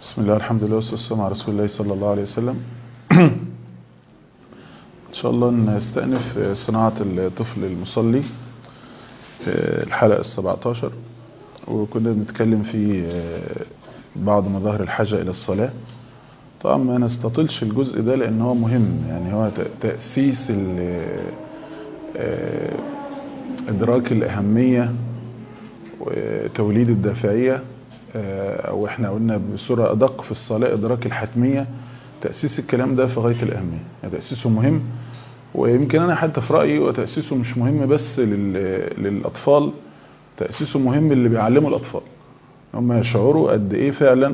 بسم الله الحمد لله والصلاة والسلام على رسول الله صلى الله عليه وسلم إن شاء الله نستأنف صناعة الطفل المصلي الحلقة السبعتاشر وكنا بنتكلم في بعض مظاهر الحاجة إلى الصلاة طبعا ما نستطلش الجزء ده لأن هو مهم يعني هو تأسيس إدراك الأهمية وتوليد الدافعية أو إحنا قلنا بصورة أدق في الصلاة إدراك الحتمية تأسيس الكلام ده في غاية الأهمية يعني تأسيسه مهم ويمكن أنا حتى في رأيي وتأسيسه مش مهم بس للأطفال تأسيسه مهم اللي بيعلموا الأطفال هم يشعروا قد إيه فعلا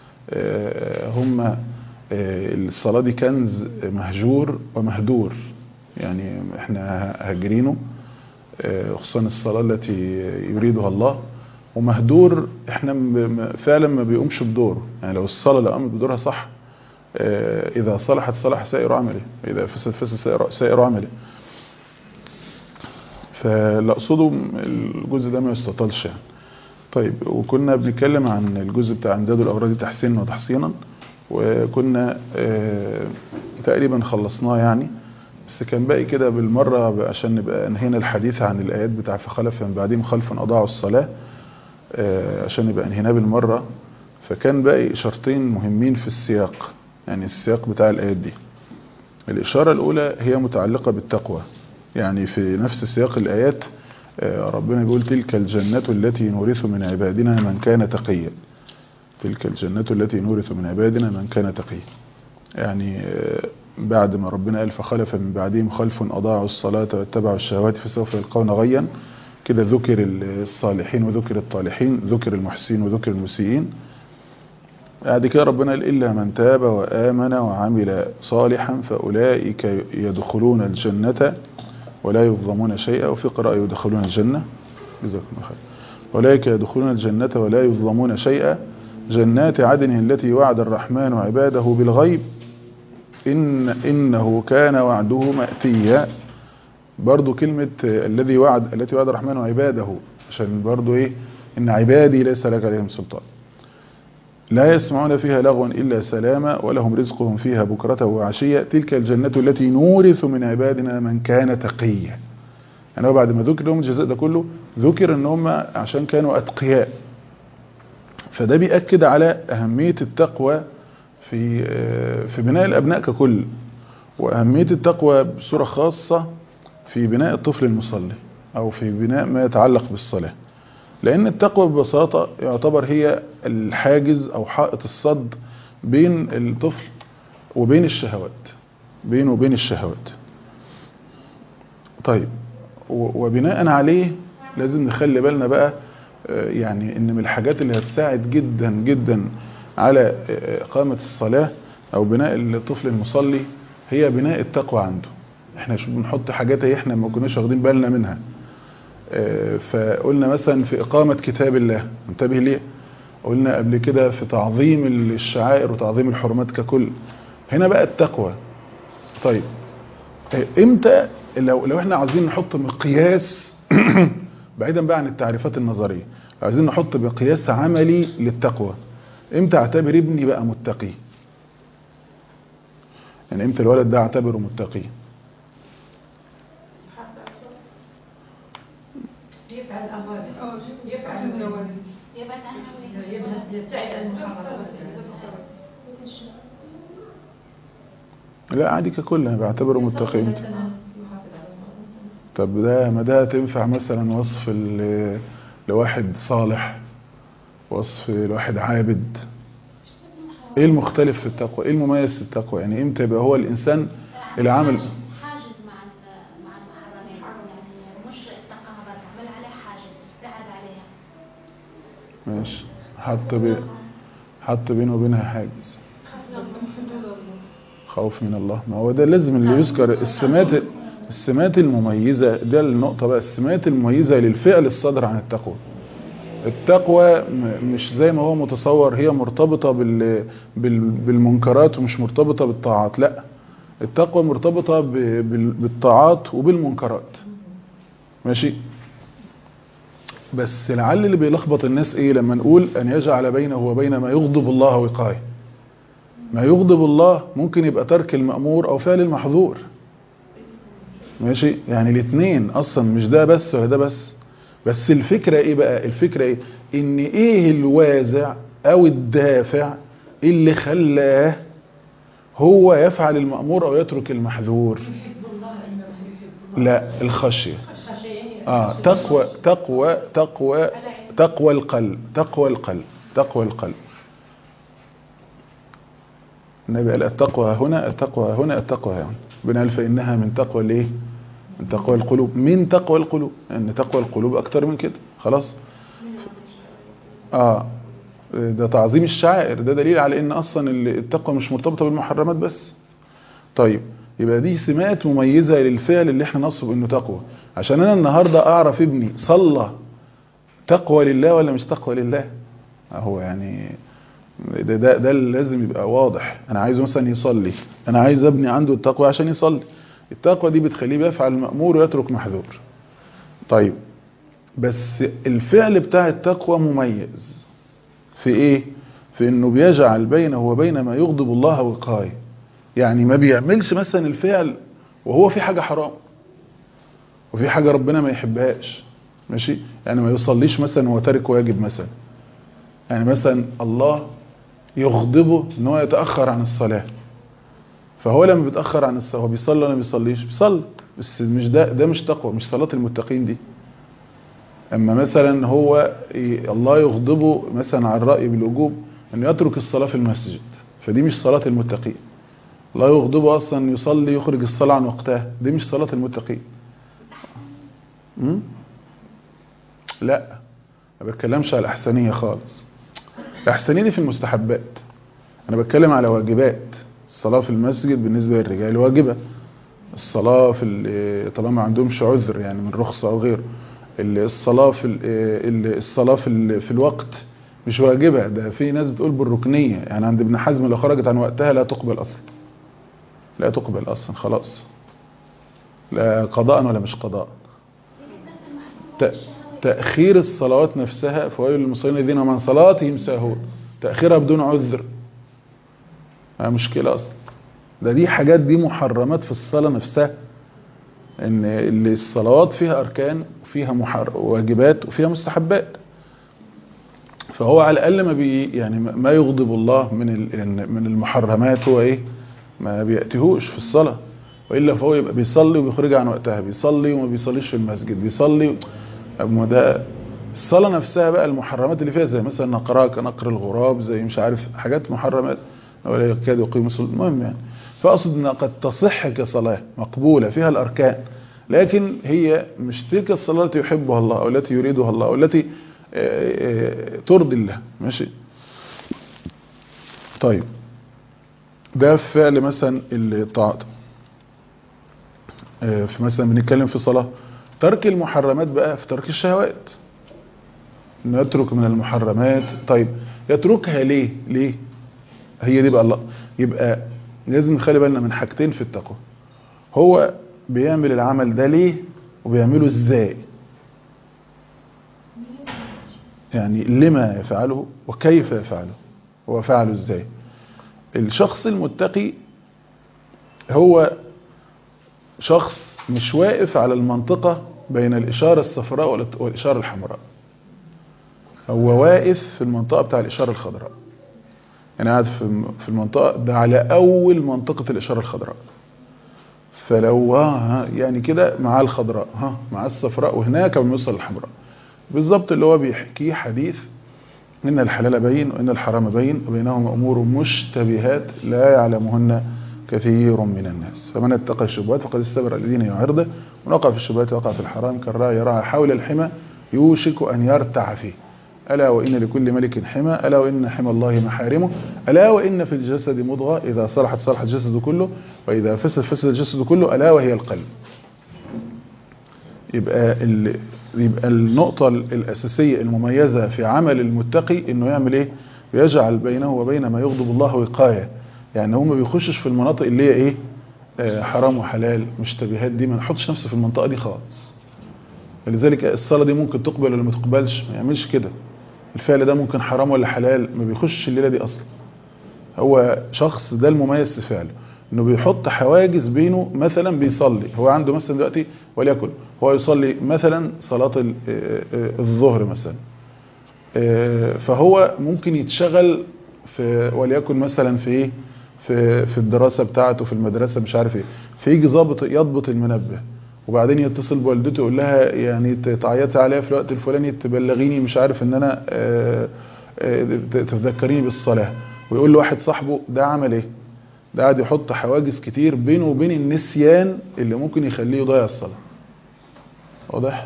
هم الصلاة دي كنز مهجور ومهدور يعني احنا هاجرينه خصوصا الصلاة التي يريدها الله ومهدور احنا فعلا ما بيقومش بدوره يعني لو الصلاة لو قامت بدورها صح اذا صلحت صلح سائر عمله اذا فسد فسد سائر عمله فاللي اقصده الجزء ده ما يستطلش يعني طيب وكنا بنتكلم عن الجزء بتاع امداد الاغراض تحسينا وتحصينا وكنا اه تقريبا خلصناه يعني بس كان باقي كده بالمرة عشان نبقى انهينا الحديث عن الآيات بتاع فخلف من بعدهم خلف أضاعوا الصلاة اه عشان نبقى انهيناه بالمرة فكان باقي إشارتين مهمين في السياق يعني السياق بتاع الآيات دي الإشارة الأولى هي متعلقة بالتقوى يعني في نفس سياق الآيات اه ربنا بيقول تلك الجنة التي نورث من عبادنا من كان تقيا تلك الجنة التي نورث من عبادنا من كان تقيا يعني بعد ما ربنا قال فخلف من بعدهم خلف أضاعوا الصلاة واتبعوا الشهوات فسوف يلقون غيا كده ذكر الصالحين وذكر الطالحين ذكر المحسنين وذكر المسيئين بعد كده ربنا قال إلا من تاب وآمن وعمل صالحا فأولئك يدخلون الجنة ولا يظلمون شيئا وفي قراءة يدخلون الجنة جزاكم الله خير أولئك يدخلون الجنة ولا يظلمون شيئا جنات عدن التي وعد الرحمن عباده بالغيب إن إنه كان وعده مأتيا برضو كلمة الذي وعد التي وعد الرحمن عباده عشان برضو إيه إن عبادي ليس لك عليهم سلطان لا يسمعون فيها لغوا إلا سلاما ولهم رزقهم فيها بكرة وعشية تلك الجنة التي نورث من عبادنا من كان تقيا يعني هو بعد ما ذكر لهم الجزاء ده كله ذكر ان هم عشان كانوا أتقياء فده بيأكد على أهمية التقوى في في بناء الأبناء ككل وأهمية التقوى بصورة خاصة في بناء الطفل المصلي أو في بناء ما يتعلق بالصلاة لأن التقوى ببساطة يعتبر هي الحاجز أو حائط الصد بين الطفل وبين الشهوات بينه وبين الشهوات طيب وبناء عليه لازم نخلي بالنا بقى يعني ان من الحاجات اللي هتساعد جدا جدا على إقامة الصلاة أو بناء الطفل المصلي هي بناء التقوى عنده احنا شو بنحط حاجات احنا ما كناش واخدين بالنا منها فقلنا مثلا في إقامة كتاب الله انتبه ليه قلنا قبل كده في تعظيم الشعائر وتعظيم الحرمات ككل هنا بقى التقوى طيب امتى لو لو احنا عايزين نحط مقياس بعيدا بقى عن التعريفات النظريه عايزين نحط مقياس عملي للتقوى امتى اعتبر ابني بقى متقي يعني امتى الولد ده اعتبره متقي يفعل أوامر يفعل النوافل يبتعد عن المحرمات لا عادي ككل انا بعتبره متقي امتى طب ده ما ده تنفع مثلا وصف لواحد صالح وصف لواحد عابد ايه المختلف في التقوى ايه المميز في التقوى يعني امتى يبقى هو الانسان اللي عامل حاجز مع مع المحرمين يعني مش اتقاها بس عمل عليها حاجز ابتعد عليها ماشي حط بي حط بينه وبينها حاجز خوف من الله ما هو ده لازم اللي يذكر السمات السمات المميزة ده النقطة بقى السمات المميزة للفعل الصادر عن التقوى التقوى مش زي ما هو متصور هي مرتبطة بال بالمنكرات ومش مرتبطة بالطاعات لا التقوى مرتبطة بالطاعات وبالمنكرات ماشي بس لعل اللي بيلخبط الناس ايه لما نقول ان يجعل بينه وبين ما يغضب الله وقايه ما يغضب الله ممكن يبقى ترك المأمور او فعل المحظور ماشي يعني الاثنين اصلا مش ده بس ولا ده بس بس الفكرة ايه بقى الفكرة ايه ان ايه الوازع او الدافع اللي خلاه هو يفعل المأمور او يترك المحظور لا الخشية اه تقوى تقوى تقوى تقوى القلب تقوى القلب تقوى القلب النبي قال التقوى هنا التقوى هنا التقوى هنا بنقول فإنها من تقوى الايه من تقوى القلوب من تقوى القلوب ان تقوى القلوب اكتر من كده خلاص اه ده تعظيم الشعائر ده دليل على ان اصلا التقوى مش مرتبطه بالمحرمات بس طيب يبقى دي سمات مميزه للفعل اللي احنا نصب انه تقوى عشان انا النهارده اعرف ابني صلى تقوى لله ولا مش تقوى لله هو يعني ده ده ده اللي لازم يبقى واضح انا عايزه مثلا يصلي انا عايز ابني عنده التقوى عشان يصلي التقوى دي بتخليه بيفعل المأمور ويترك محذور طيب بس الفعل بتاع التقوى مميز في ايه في انه بيجعل بينه وبين ما يغضب الله وقاية يعني ما بيعملش مثلا الفعل وهو في حاجة حرام وفي حاجة ربنا ما يحبهاش ماشي يعني ما يصليش مثلا وهو تارك واجب مثلا يعني مثلا الله يغضبه ان هو يتأخر عن الصلاة فهو لما بيتأخر عن الصلاة هو بيصلي ولا ما بيصليش بيصلي بس مش ده ده مش تقوى مش صلاة المتقين دي اما مثلا هو الله يغضبه مثلا على الرأي بالوجوب انه يترك الصلاة في المسجد فدي مش صلاة المتقين الله يغضبه اصلا يصلي يخرج الصلاة عن وقتها دي مش صلاة المتقين م? لا ما بتكلمش على الأحسنية خالص الأحسنية دي في المستحبات أنا بتكلم على واجبات الصلاة في المسجد بالنسبة للرجال واجبة الصلاة في طالما ما عندهمش عذر يعني من رخصة أو غيره الصلاة في الصلاة في في الوقت مش واجبة ده في ناس بتقول بالركنية يعني عند ابن حزم لو خرجت عن وقتها لا تقبل أصلا لا تقبل أصلا خلاص لا قضاء ولا مش قضاء تأخير الصلوات نفسها فويل للمصلين الذين هم عن صلاتهم ساهون تأخيرها بدون عذر مشكلة أصلا ده دي حاجات دي محرمات في الصلاة نفسها ان الصلوات فيها أركان وفيها محر واجبات وفيها مستحبات فهو على الأقل ما بي يعني ما يغضب الله من من المحرمات هو ايه ما بيأتيهوش في الصلاة وإلا فهو يبقى بيصلي وبيخرج عن وقتها بيصلي وما بيصليش في المسجد بيصلي ما ده الصلاة نفسها بقى المحرمات اللي فيها زي مثلا نقرها كنقر الغراب زي مش عارف حاجات محرمات ولا يكاد يقيم الصلاة المهم يعني فأقصد أنها قد تصح كصلاة مقبولة فيها الأركان لكن هي مش تلك الصلاة التي يحبها الله أو التي يريدها الله أو التي ترضي الله ماشي طيب ده فعل مثلا الطاعات في مثلا بنتكلم في صلاة ترك المحرمات بقى في ترك الشهوات انه يترك من المحرمات طيب يتركها ليه ليه هي دي بقى الله يبقى لازم نخلي بالنا من حاجتين في التقوى هو بيعمل العمل ده ليه وبيعمله ازاي يعني لما يفعله وكيف يفعله هو فعله ازاي الشخص المتقي هو شخص مش واقف على المنطقة بين الإشارة الصفراء والإشارة الحمراء هو واقف في المنطقة بتاع الإشارة الخضراء يعني قاعد في المنطقة ده على أول منطقة الإشارة الخضراء فلو ها يعني كده مع الخضراء ها مع الصفراء وهناك لما يوصل الحمراء بالظبط اللي هو بيحكيه حديث إن الحلال بين وإن الحرام بين وبينهما أمور مشتبهات لا يعلمهن كثير من الناس فمن اتقى الشبهات فقد استبرأ الذين يعرضه من وقع في الشبهات وقع في الحرام كالراعي يرعى حول الحمى يوشك أن يرتع فيه ألا وإن لكل ملك حمى ألا وإن حمى الله محارمه ألا وإن في الجسد مضغة إذا صلحت صلح الجسد كله وإذا فسد فسد الجسد كله ألا وهي القلب يبقى ال... يبقى النقطة الأساسية المميزة في عمل المتقي إنه يعمل إيه ويجعل بينه وبين ما يغضب الله وقاية يعني هو ما بيخشش في المناطق اللي هي إيه آه حرام وحلال مشتبهات دي ما نحطش نفسه في المنطقة دي خالص لذلك الصلاة دي ممكن تقبل ولا ما تقبلش ما يعملش كده الفعل ده ممكن حرام ولا حلال ما بيخش الليلة دي أصلا هو شخص ده المميز في فعله انه بيحط حواجز بينه مثلا بيصلي هو عنده مثلا دلوقتي وليكن هو يصلي مثلا صلاة ال- آه، آه، الظهر مثلا آه، فهو ممكن يتشغل في وليكن مثلا في ايه في في الدراسة بتاعته في المدرسة مش عارف ايه فيجي ظابط يضبط المنبه وبعدين يتصل بوالدته يقول لها يعني ت- تعيطي عليا في الوقت الفلاني تبلغيني مش عارف ان انا آه، آه، ت- تذكريني بالصلاة ويقول لواحد صاحبه ده عمل ايه ده قاعد يحط حواجز كتير بينه وبين النسيان اللي ممكن يخليه يضيع الصلاة واضح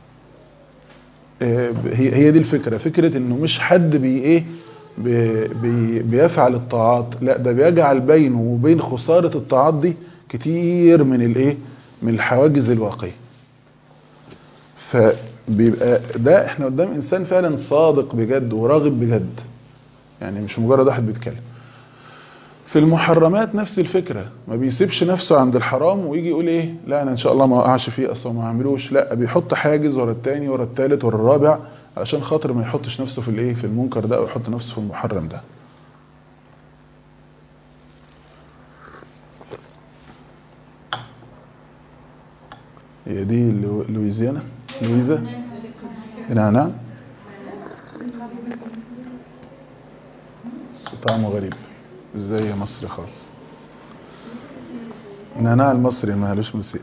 آه، هي هي دي الفكرة فكرة انه مش حد بي ايه بي بي بيفعل الطاعات لا ده بيجعل بينه وبين خسارة الطاعات دي كتير من الايه من الحواجز الواقعية فبيبقى ده احنا قدام انسان فعلا صادق بجد وراغب بجد يعني مش مجرد واحد بيتكلم في المحرمات نفس الفكرة ما بيسيبش نفسه عند الحرام ويجي يقول ايه لا انا ان شاء الله ما اقعش فيه اصلا ما اعملوش لا بيحط حاجز ورا التاني ورا التالت ورا الرابع علشان خاطر ما يحطش نفسه في الايه في المنكر ده او يحط نفسه في المحرم ده هي دي لو- لويزيانا لويزا نعم نعم بس طعمه غريب مش زي مصري خالص النعناع المصري ما لوش مسيء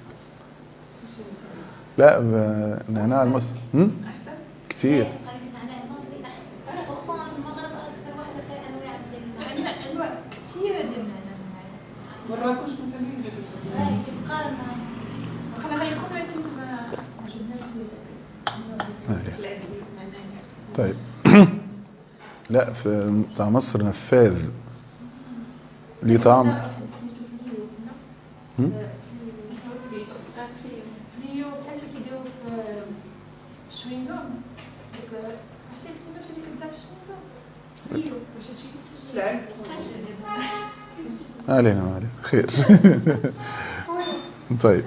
لا ب- النعناع المصري هم؟ كتير طريقة عناء المصري أحسن خصوصا المغرب أكثر واحدة فيها أنواع من عندنا انواع كثيره ديال النعناع مراكش مثلا هاي تقارن خلينا يكون عندهم طيب لا في بتاع مصر نفاذ ليه طعم هم؟ فيو بحال اللي كيديروا في الشوينغوم ديك عرفتي نفس اللي كتبدا في الشوينغوم فيو باش هادشي ما علينا ما علينا خير طيب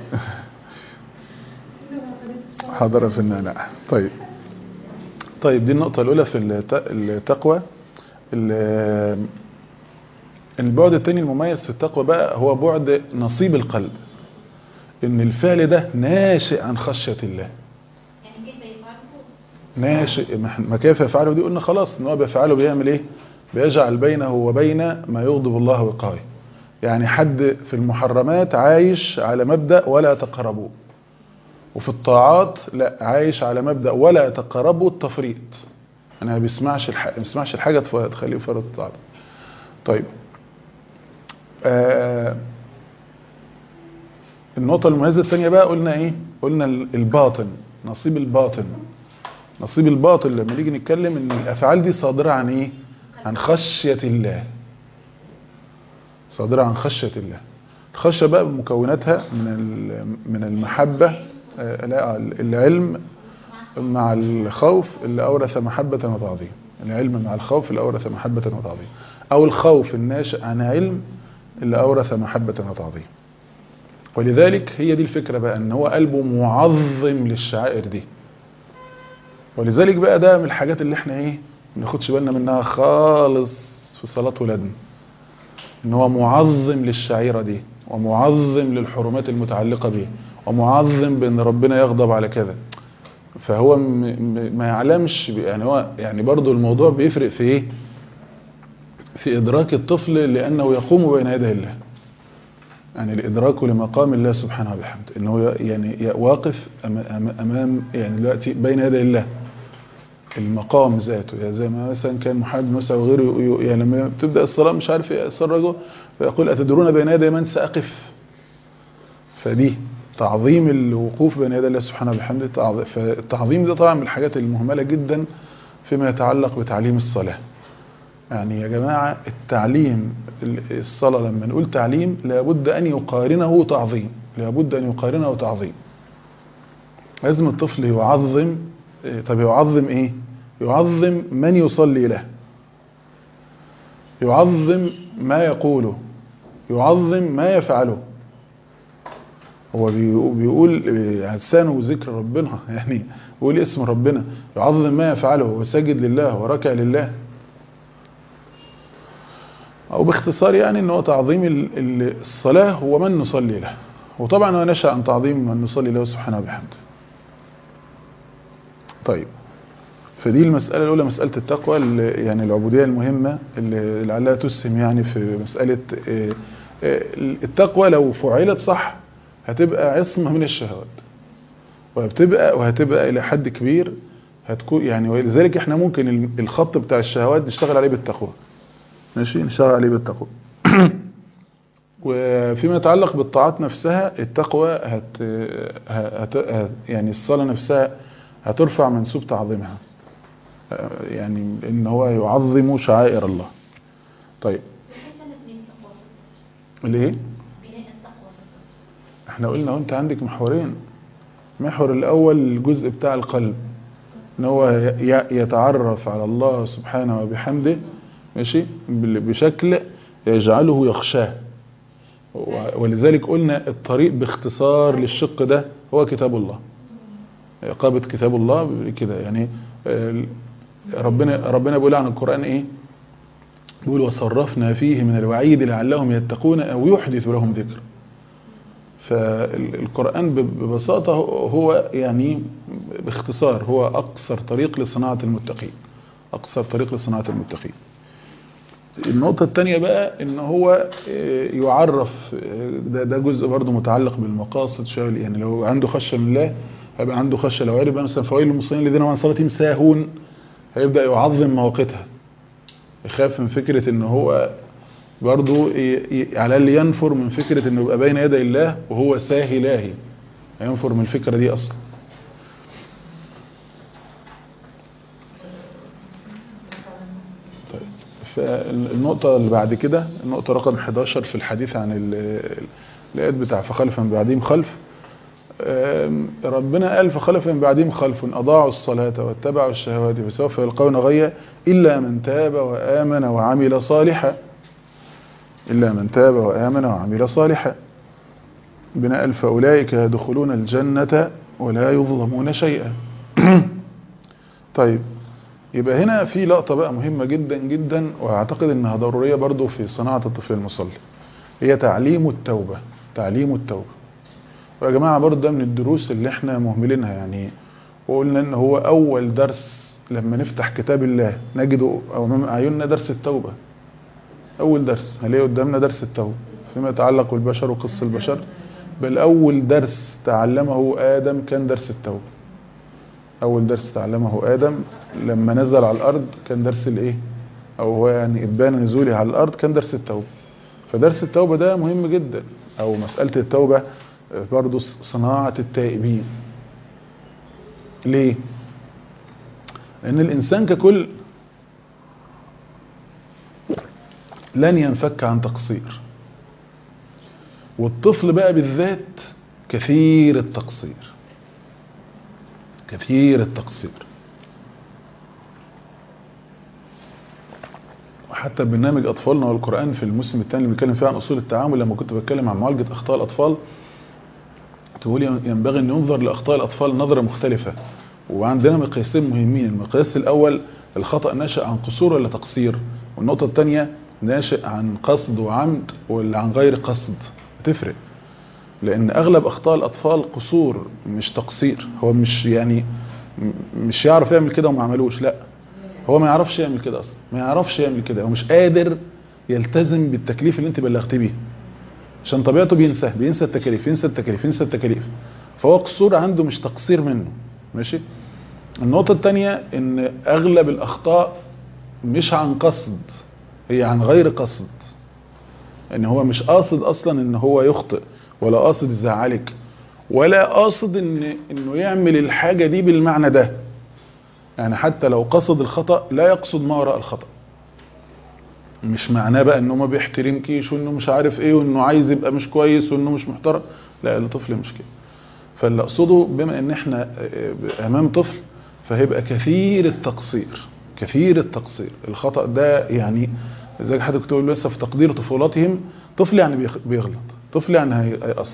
حضر في النعناع طيب طيب دي النقطة الأولى في الت- التقوى ال- البعد التاني المميز في التقوى بقى هو بعد نصيب القلب إن الفعل ده ناشئ عن خشية الله يعني كيف يفعله ناشئ ما إحنا- ما كيف يفعله دي قلنا خلاص ان هو بيفعله بيعمل ايه بيجعل بينه وبين ما يغضب الله وقاه يعني حد في المحرمات عايش على مبدأ ولا تقربوا وفي الطاعات لا عايش على مبدأ ولا تقربوا التفريط انا ما بيسمعش الح... ما بيسمعش الحاجه تف- تخليه يفرط الطاعات طيب آه النقطة المميزة الثانية بقى قلنا ايه قلنا ال- الباطن نصيب الباطن نصيب الباطن لما نيجي نتكلم ان الافعال دي صادرة عن ايه عن خشية الله صادرة عن خشية الله الخشية بقى بمكوناتها من ال- من المحبة آه، لا العلم مع الخوف اللي أورث محبة وتعظيم العلم مع الخوف اللي أورث محبة وتعظيم أو الخوف الناشئ عن علم اللي أورث محبة وتعظيم ولذلك هي دي الفكرة بقى ان هو قلبه معظم للشعائر دي ولذلك بقى ده من الحاجات اللي احنا ايه ما ناخدش بالنا منها خالص في صلاة ولادنا ان هو معظم للشعيرة دي ومعظم للحرمات المتعلقة به ومعظم بان ربنا يغضب على كذا فهو م م ما يعلمش ب- يعني هو يعني برضو الموضوع بيفرق في ايه في ادراك الطفل لانه يقوم بين يدي الله يعني الادراك لمقام الله سبحانه وبحمده ان هو يعني واقف أم- أم- امام يعني دلوقتي بين يدي الله المقام ذاته يعني زي ما مثلا كان محمد موسى وغيره ي- ي- يعني لما تبدا الصلاه مش عارف ايه يتسرجوا فيقول اتدرون بين يدي من ساقف فدي تعظيم الوقوف بين يدي الله سبحانه وبحمده تعظ- فالتعظيم ده طبعا من الحاجات المهمله جدا فيما يتعلق بتعليم الصلاه يعني يا جماعة التعليم ال- الصلاة لما نقول تعليم لابد أن يقارنه تعظيم لابد أن يقارنه تعظيم لازم الطفل يعظم إيه، طب يعظم إيه يعظم من يصلي له يعظم ما يقوله يعظم ما يفعله هو بيقو- بيقول آه، لسانه ذكر ربنا يعني بيقول اسم ربنا يعظم ما يفعله وساجد لله وراكع لله أو باختصار يعني أنه تعظيم ال- ال- الصلاة هو من نصلي له وطبعا هو نشأ عن تعظيم من نصلي له سبحانه وبحمده طيب فدي المسألة الأولى مسألة التقوى اللي- يعني العبودية المهمة اللي لعلها تسهم يعني في مسألة آه، آه، التقوى لو فعلت صح هتبقى عصمة من الشهوات وهتبقى وهتبقى إلى حد كبير هتكون يعني ولذلك احنا ممكن ال- الخط بتاع الشهوات نشتغل عليه بالتقوى ماشي نشتغل عليه بالتقوى وفيما يتعلق بالطاعات نفسها التقوى هت... هت... هت... يعني الصلاة نفسها هترفع منسوب تعظيمها آه، يعني ان هو يعظم شعائر الله طيب كيف نبني التقوى؟ الايه بناء التقوى احنا قلنا هو انت عندك محورين محور الاول الجزء بتاع القلب ان هو ي- يتعرف على الله سبحانه وبحمده ماشي بال- بشكل يجعله يخشاه و- ولذلك قلنا الطريق باختصار للشق ده هو كتاب الله إقامة كتاب الله كده يعني آه، ربنا ربنا بيقول عن القرآن ايه بيقول وصرفنا فيه من الوعيد لعلهم يتقون او يحدث لهم ذكر فالقرآن ب- ببساطة هو- هو يعني باختصار هو أقصر طريق لصناعة المتقين أقصر طريق لصناعة المتقين النقطة الثانية بقى ان هو آه، يعرف آه، ده, ده جزء برضه متعلق بالمقاصد شوية يعني لو عنده خشية من الله هيبقى عنده خشية لو عرف مثلا فوائل المصلين الذين هم عن صلاتهم ساهون هيبدأ يعظم مواقتها يخاف من فكرة ان هو برضه ي- ي- على اللي ينفر من فكرة انه يبقى بين يدي الله وهو ساهي لاهي هينفر من الفكرة دي اصلا طيب فالنقطة اللي بعد كده النقطة رقم 11 في الحديث عن ال- الآيات بتاع فخلف من بعدهم خلف آم، ربنا قال فخلف من بعدهم خلف أضاعوا الصلاة واتبعوا الشهوات فسوف يلقون غيا إلا من تاب وآمن وعمل صالحا إلا من تاب وآمن وعمل صالحا بنا قال فأولئك يدخلون الجنة ولا يظلمون شيئا طيب يبقى هنا في لقطة بقى مهمة جدا جدا وأعتقد أنها ضرورية برضو في صناعة الطفل المصلي هي تعليم التوبة تعليم التوبة ويا جماعة برضو ده من الدروس اللي احنا مهملينها يعني وقلنا ان هو اول درس لما نفتح كتاب الله نجده امام اعيننا درس التوبة اول درس هنلاقي قدامنا درس التوبة فيما يتعلق بالبشر وقص البشر بل اول درس تعلمه ادم كان درس التوبة اول درس تعلمه ادم لما نزل على الارض كان درس الايه او هو يعني ابان نزوله على الارض كان درس التوبة فدرس التوبة ده مهم جدا او مسألة التوبة برضو صناعة التائبين ليه لان الانسان ككل لن ينفك عن تقصير والطفل بقى بالذات كثير التقصير كثير التقصير وحتى برنامج اطفالنا والقران في الموسم الثاني اللي بنتكلم فيه عن اصول التعامل لما كنت بتكلم عن معالجه اخطاء الاطفال تقول ينبغي ان ينظر لاخطاء الاطفال نظره مختلفه وعندنا مقياسين مهمين المقياس الاول الخطا ناشئ عن قصور ولا تقصير والنقطه الثانيه ناشئ عن قصد وعمد ولا عن غير قصد تفرق لان اغلب اخطاء الاطفال قصور مش تقصير هو مش يعني م- مش يعرف يعمل كده وما عملوش لا هو ما يعرفش يعمل كده اصلا ما يعرفش يعمل كده هو مش قادر يلتزم بالتكليف اللي انت بلغتيه بيه عشان طبيعته بينسى بينسى التكاليف ينسى التكاليف ينسى التكاليف فهو قصور عنده مش تقصير منه ماشي النقطة الثانية ان اغلب الاخطاء مش عن قصد هي عن غير قصد ان هو مش قاصد اصلا ان هو يخطئ ولا قاصد يزعلك ولا قاصد ان انه يعمل الحاجة دي بالمعنى ده يعني حتى لو قصد الخطأ لا يقصد ما وراء الخطأ مش معناه بقى انه ما بيحترمكيش وانه مش عارف ايه وانه عايز يبقى مش كويس وانه مش محترم لا الطفل مش كده فاللي اقصده بما ان احنا امام طفل فهيبقى كثير التقصير كثير التقصير الخطأ ده يعني زي حضرتك تقول لسه في تقدير طفولتهم طفل يعني بيخ- بيغلط طفل يعني هي- هيأثر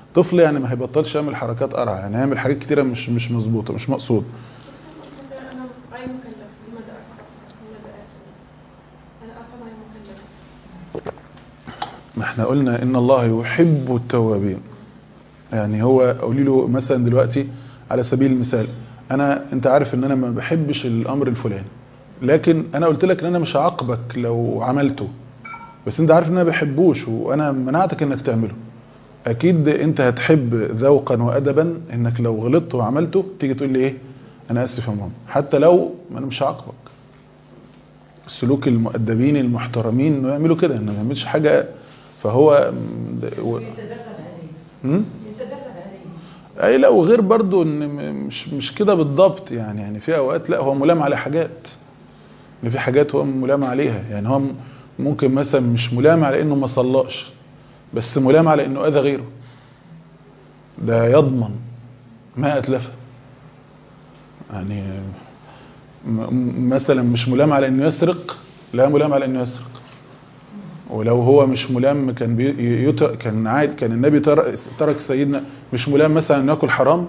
طفل يعني ما هيبطلش يعمل حركات قرع يعني هيعمل حاجات كتيره مش مش مظبوطه مش مقصود أنا غير مكلف لماذا لماذا آسف أنا أصلا غير مكلف ما احنا قلنا ان الله يحب التوابين يعني هو قولي له مثلا دلوقتي على سبيل المثال انا انت عارف ان انا ما بحبش الامر الفلاني لكن انا قلت لك ان انا مش هعاقبك لو عملته بس انت عارف ان انا ما بحبوش وانا منعتك انك تعمله اكيد انت هتحب ذوقا وادبا انك لو غلطت وعملته تيجي تقول لي ايه انا اسف يا ماما حتى لو انا مش هعاقبك سلوك المؤدبين المحترمين انه يعملوا كده انه ما يعملش حاجه فهو و... هم؟ اي لا وغير برضو ان م- مش مش كده بالضبط يعني يعني في اوقات لا هو ملام على حاجات ان في حاجات هو ملام عليها يعني هو م- ممكن مثلا مش ملام على انه ما صلاش بس ملام على انه اذى غيره ده يضمن ما اتلفه يعني م- م- مثلا مش ملام على انه يسرق لا ملام على انه يسرق ولو هو مش ملام كان بي يتر كان عاد كان النبي تر- ترك سيدنا مش ملام مثلا انه ياكل حرام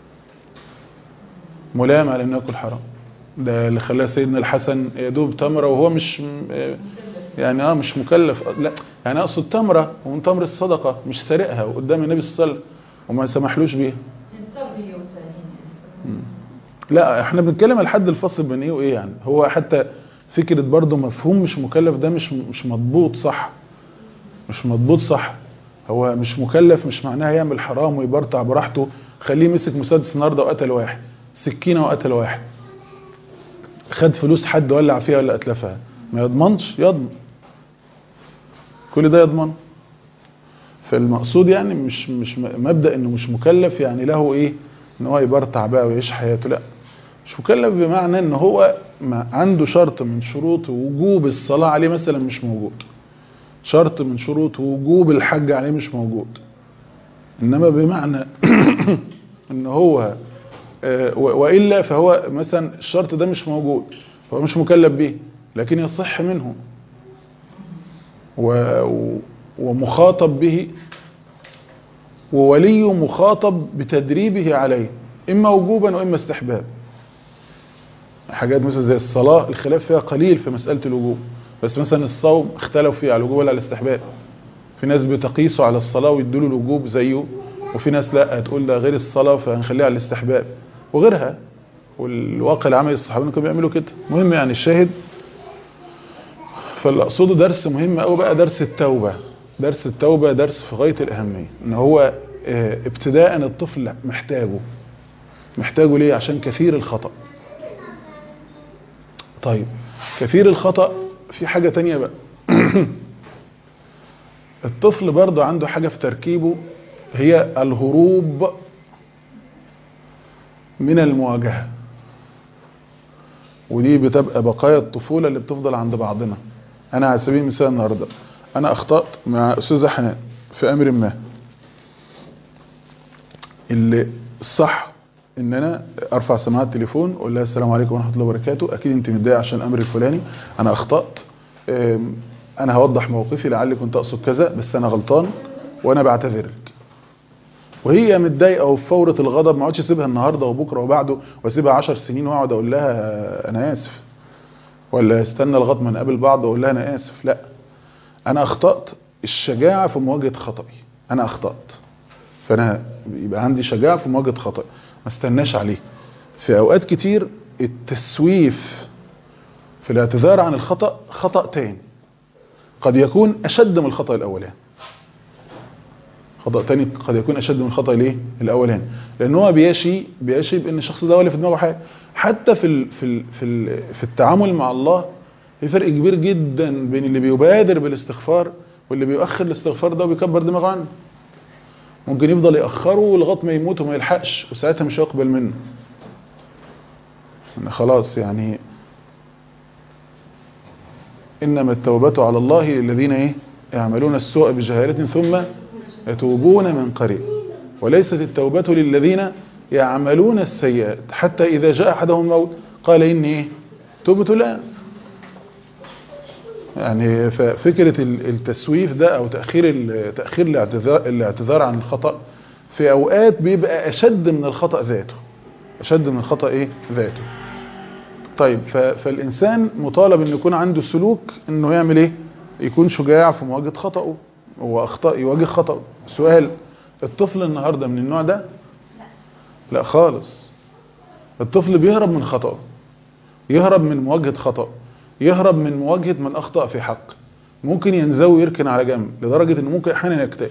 ملام على انه ياكل حرام ده اللي خلاه سيدنا الحسن يدوب تمره وهو مش م- يعني اه مش مكلف لا يعني اقصد تمره ومن تمر الصدقه مش سارقها وقدام النبي صلى الله عليه وسلم وما سمحلوش بيها لا احنا بنتكلم على الحد الفاصل بين ايه وايه يعني هو حتى فكره برضه مفهوم مش مكلف ده مش مش مضبوط صح مش مضبوط صح هو مش مكلف مش معناها يعمل حرام ويبرطع براحته خليه مسك مسدس النهارده وقتل واحد سكينه وقتل واحد خد فلوس حد ولع فيها ولا اتلفها ما يضمنش يضمن كل ده يضمن فالمقصود يعني مش مش م- مبدا انه مش مكلف يعني له ايه ان هو يبرطع بقى ويعيش حياته لا مش مكلف بمعنى ان هو ما عنده شرط من شروط وجوب الصلاه عليه مثلا مش موجود شرط من شروط وجوب الحج عليه مش موجود انما بمعنى ان هو آه، و- والا فهو مثلا الشرط ده مش موجود فهو مش مكلف به لكن يصح منه و- و- ومخاطب به وولي مخاطب بتدريبه عليه اما وجوبا واما استحباب حاجات مثلا زي الصلاه الخلاف فيها قليل في مساله الوجوب بس مثلا الصوم اختلفوا فيه على الوجوب ولا على الاستحباب في ناس بتقيسوا على الصلاه ويدوا له الوجوب زيه وفي ناس لا هتقول ده غير الصلاه فهنخليها على الاستحباب وغيرها والواقع العملي الصحابه كانوا بيعملوا كده المهم يعني الشاهد فاللي اقصده درس مهم قوي بقى درس التوبه درس التوبه درس في غايه الاهميه ان هو آه، ابتداء الطفل محتاجه محتاجه ليه عشان كثير الخطأ طيب كثير الخطأ في حاجة تانية بقى الطفل برضه عنده حاجة في تركيبه هي الهروب من المواجهة ودي بتبقى بقايا الطفولة اللي بتفضل عند بعضنا أنا على سبيل المثال النهاردة أنا أخطأت مع أستاذة حنان في أمر ما اللي الصح ان انا ارفع سماعه التليفون واقول لها السلام عليكم ورحمه الله وبركاته اكيد انت متضايقه عشان الامر الفلاني انا اخطات أم، انا هوضح موقفي لعلي كنت اقصد كذا بس انا غلطان وانا بعتذر لك وهي متضايقه وفي فوره الغضب ما اقعدش اسيبها النهارده وبكره وبعده واسيبها 10 سنين واقعد اقول لها انا اسف ولا استنى لغايه ما نقابل بعض واقول لها انا اسف لا انا اخطات الشجاعه في مواجهه خطأي انا اخطات فانا يبقى عندي شجاعه في مواجهه خطأ ما استناش عليه في اوقات كتير التسويف في الاعتذار عن الخطأ خطأ تاني قد يكون اشد من الخطأ الاولاني خطأ تاني قد يكون اشد من الخطأ الايه الاولاني لان هو بيشي بيشي بان الشخص ده هو اللي في دماغه حاجه حتى في ال في ال في ال في التعامل مع الله في فرق كبير جدا بين اللي بيبادر بالاستغفار واللي بيؤخر الاستغفار ده وبيكبر دماغه عنه ممكن يفضل يأخره لغاية ما يموت وما يلحقش وساعتها مش هيقبل منه إن خلاص يعني إنما التوبة على الله للذين إيه يعملون السوء بجهالة ثم يتوبون من قريب وليست التوبة للذين يعملون السيئات حتى إذا جاء أحدهم الموت قال إني إيه تبت الآن يعني ففكرة ال- التسويف ده أو تأخير ال- تأخير الاعتذار, الاعتذار عن الخطأ في اوقات بيبقى اشد من الخطأ ذاته اشد من الخطأ ايه ذاته طيب ف- فالانسان مطالب انه يكون عنده سلوك انه يعمل ايه يكون شجاع في مواجهة خطأه هو اخطاء يواجه خطأه سؤال الطفل النهاردة من النوع ده لا خالص الطفل بيهرب من خطأه يهرب من مواجهة خطأ يهرب من مواجهة من أخطأ في حق ممكن ينزوي ويركن على جنب لدرجة انه ممكن احيانا يكتئب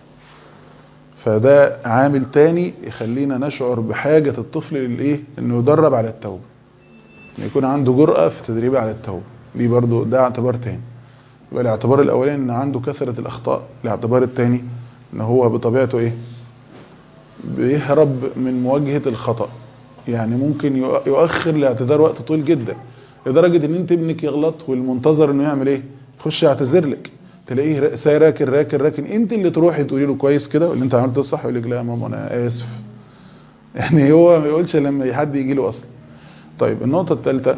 فده عامل تاني يخلينا نشعر بحاجة الطفل للايه انه يدرب على التوبة ان يكون عنده جرأة في تدريبه على التوبة دي برضو ده اعتبار تاني يبقى الاعتبار الاولاني ان عنده كثرة الاخطاء الاعتبار التاني ان هو بطبيعته ايه بيهرب من مواجهة الخطأ يعني ممكن يؤ- يؤخر لاعتذار وقت طويل جدا لدرجة ان انت ابنك يغلط والمنتظر انه يعمل ايه يخش يعتذر لك تلاقيه را- سا- راكن راكن راكن انت اللي تروحي تقولي له كويس كده واللي انت عملته صح يقول لك لا يا ماما انا اسف يعني هو ما يقولش لما حد يجي له اصلا طيب النقطة الثالثة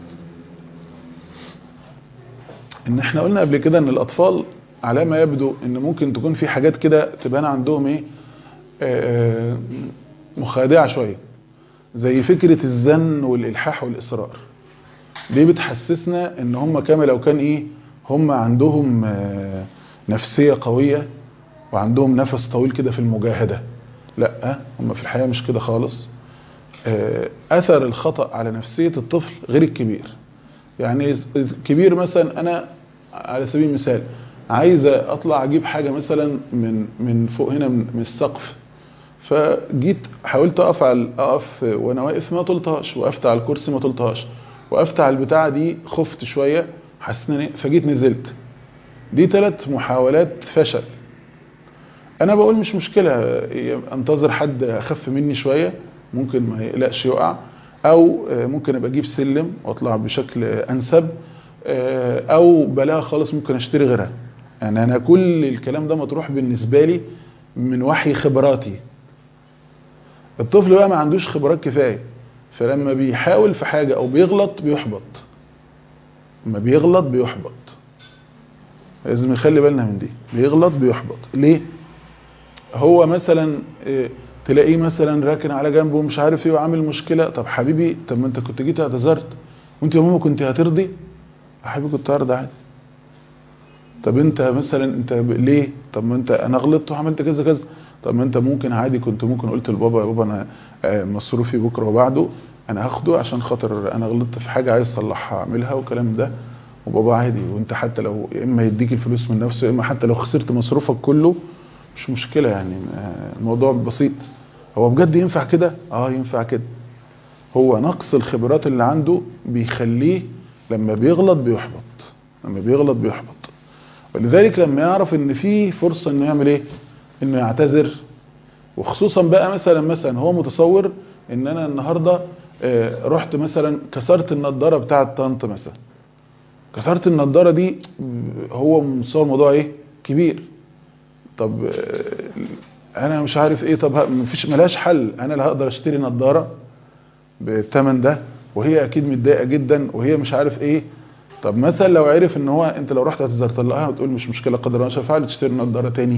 ان احنا قلنا قبل كده ان الاطفال على ما يبدو ان ممكن تكون في حاجات كده تبان عندهم ايه آه، مخادعة شوية زي فكرة الزن والإلحاح والإصرار دي بتحسسنا ان هم كما لو كان ايه هم عندهم آه، نفسية قوية وعندهم نفس طويل كده في المجاهدة لا هم في الحقيقة مش كده خالص آه، أثر الخطأ على نفسية الطفل غير الكبير يعني الكبير مثلا أنا على سبيل المثال عايز أطلع أجيب حاجة مثلا من من فوق هنا من من السقف فجيت حاولت اقف على اقف وانا واقف ما طلتهاش وقفت على الكرسي ما طلتهاش وقفت على البتاعه دي خفت شويه حسيت ان إيه؟ فجيت نزلت دي ثلاث محاولات فشل انا بقول مش مشكله انتظر حد اخف مني شويه ممكن ما يقلقش يقع او آه، ممكن ابقى اجيب سلم واطلع بشكل انسب آه، او بلاها خالص ممكن اشتري غيرها يعني انا كل الكلام ده مطروح بالنسبه لي من وحي خبراتي الطفل بقى ما عندوش خبرات كفايه فلما بيحاول في حاجه او بيغلط بيحبط لما بيغلط بيحبط لازم نخلي بالنا من دي بيغلط بيحبط ليه هو مثلا إيه، تلاقيه مثلا راكن على جنبه ومش عارف ايه وعامل مشكله طب حبيبي طب ما انت كنت جيت اعتذرت وانت يا ماما كنت هترضي يا حبيبي كنت هرضى عادي طب انت مثلا انت ب- ليه طب ما انت انا غلطت وعملت كذا كذا طب ما انت ممكن عادي كنت ممكن قلت لبابا يا بابا انا آه، مصروفي بكره وبعده انا هاخده عشان خاطر انا غلطت في حاجه عايز اصلحها اعملها والكلام ده وبابا عادي وانت حتى لو يا اما يديك الفلوس من نفسه يا اما حتى لو خسرت مصروفك كله مش مشكله يعني آه، الموضوع بسيط هو بجد ينفع كده اه ينفع كده هو نقص الخبرات اللي عنده بيخليه لما بيغلط بيحبط لما بيغلط بيحبط ولذلك لما يعرف ان في فرصة انه يعمل ايه انه يعتذر وخصوصا بقى مثلا مثلا هو متصور ان انا النهاردة آه، رحت مثلا كسرت النضارة بتاعة طنط مثلا كسرت النضارة دي آه، هو متصور الموضوع ايه كبير طب آه، انا مش عارف ايه طب ه- مفيش ملاش حل انا لا هقدر اشتري نضارة بالثمن ده وهي اكيد متضايقه جدا وهي مش عارف ايه طب مثلا لو عرف ان هو انت لو رحت اعتذرت لها وتقول مش مشكله قدر الله مش هفعل تشتري نضاره تاني